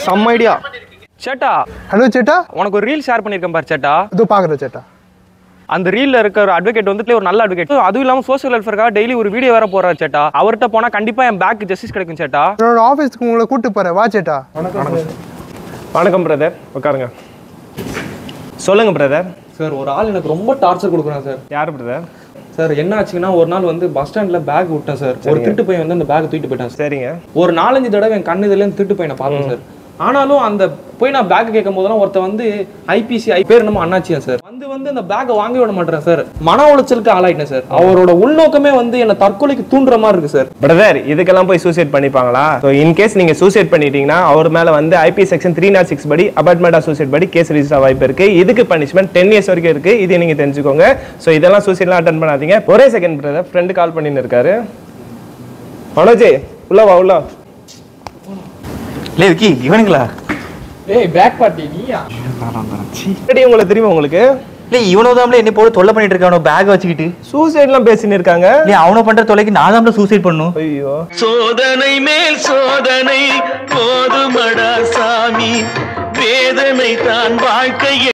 செம்ம ஐடியா சேட்டா ஹலோ சேட்டா உனக்கு ஒரு ரீல் ஷேர் பண்ணியிருக்கேன் பாரு சேட்டா இதோ பார்க்குறேன் சேட்டா அந்த ரீல்ல இருக்க ஒரு அட்வொகேட் வந்துட்டு ஒரு நல்ல அட்வொகேட் அதுவும் இல்லாம சோஷியல் வெல்ஃபேர்க்காக டெய்லி ஒரு வீடியோ வேற போறாரு சேட்டா அவர்கிட்ட போனா கண்டிப்பா என் பேக் ஜஸ்டிஸ் கிடைக்கும் சேட்டா என்னோட ஆஃபீஸ்க்கு உங்களை கூட்டு போகிறேன் வா சேட்டா வணக்கம் பிரதர் உட்காருங்க சொல்லுங்க பிரதர் சார் ஒரு ஆள் எனக்கு ரொம்ப டார்ச்சர் கொடுக்குறான் சார் யார் பிரதர் சார் என்ன ஆச்சுன்னா ஒரு நாள் வந்து பஸ் ஸ்டாண்ட்ல பேக் விட்டேன் சார் ஒரு திருட்டு பையன் வந்து அந்த பேக் தூக்கிட்டு போயிட்டான் சார் சரிங்க ஒரு நாலஞ்சு தடவை என் கண்ணு இதுல திருட்டு பையனை பார்த்தேன் சார் ஆனாலும் அந்த போய் நான் பேக் கேட்கும் போதெல்லாம் ஒருத்தன் வந்து ஐபிசி ஐ பேர் நம்ம அண்ணாச்சியா சார் வந்து வந்து அந்த பேக்கை வாங்க விட மாட்டேன் சார் மன உளைச்சலுக்கு ஆளாயிட்டேன் சார் அவரோட உள்நோக்கமே வந்து என்ன தற்கொலைக்கு தூண்டுற மாதிரி இருக்கு சார் பிரதர் இதுக்கெல்லாம் போய் சூசைட் பண்ணிப்பாங்களா ஸோ இன்கேஸ் நீங்க சூசைட் பண்ணிட்டீங்கன்னா அவர் மேல வந்து IP section three nought six படி அபார்ட்மெண்ட் ஆஃப் சூசைட் படி கேஸ் ரிஜிஸ்டர் வாய்ப்பு இருக்கு இதுக்கு பனிஷ்மெண்ட் டென் இயர்ஸ் வரைக்கும் இருக்கு இதை நீங்க தெரிஞ்சுக்கோங்க ஸோ இதெல்லாம் சூசைட்லாம் அட்டன் பண்ணாதீங்க ஒரே செகண்ட் பிரதர் ஃப்ரெண்டு கால் பண்ணின்னு இருக்காரு மனோஜி உள்ள வா உள்ள வா. லே விக்கி இவனுங்களா ஏய் பேக் பார்ட்டி நீயா எப்படி உங்களுக்கு தெரியுமா உங்களுக்கு லே இவனோ தான் என்ன போல தொல்லை பண்ணிட்டு இருக்கானோ பேக் வச்சுக்கிட்டு சூசைட்லாம் பேசின்னு இருக்காங்க லே அவனோ பண்ற தொலைக்கு நான் தான் சூசைட் பண்ணும் ஐயோ சோதனை மேல் சோதனை போதுமடா சாமி வேதனை தான் வாழ்க்கை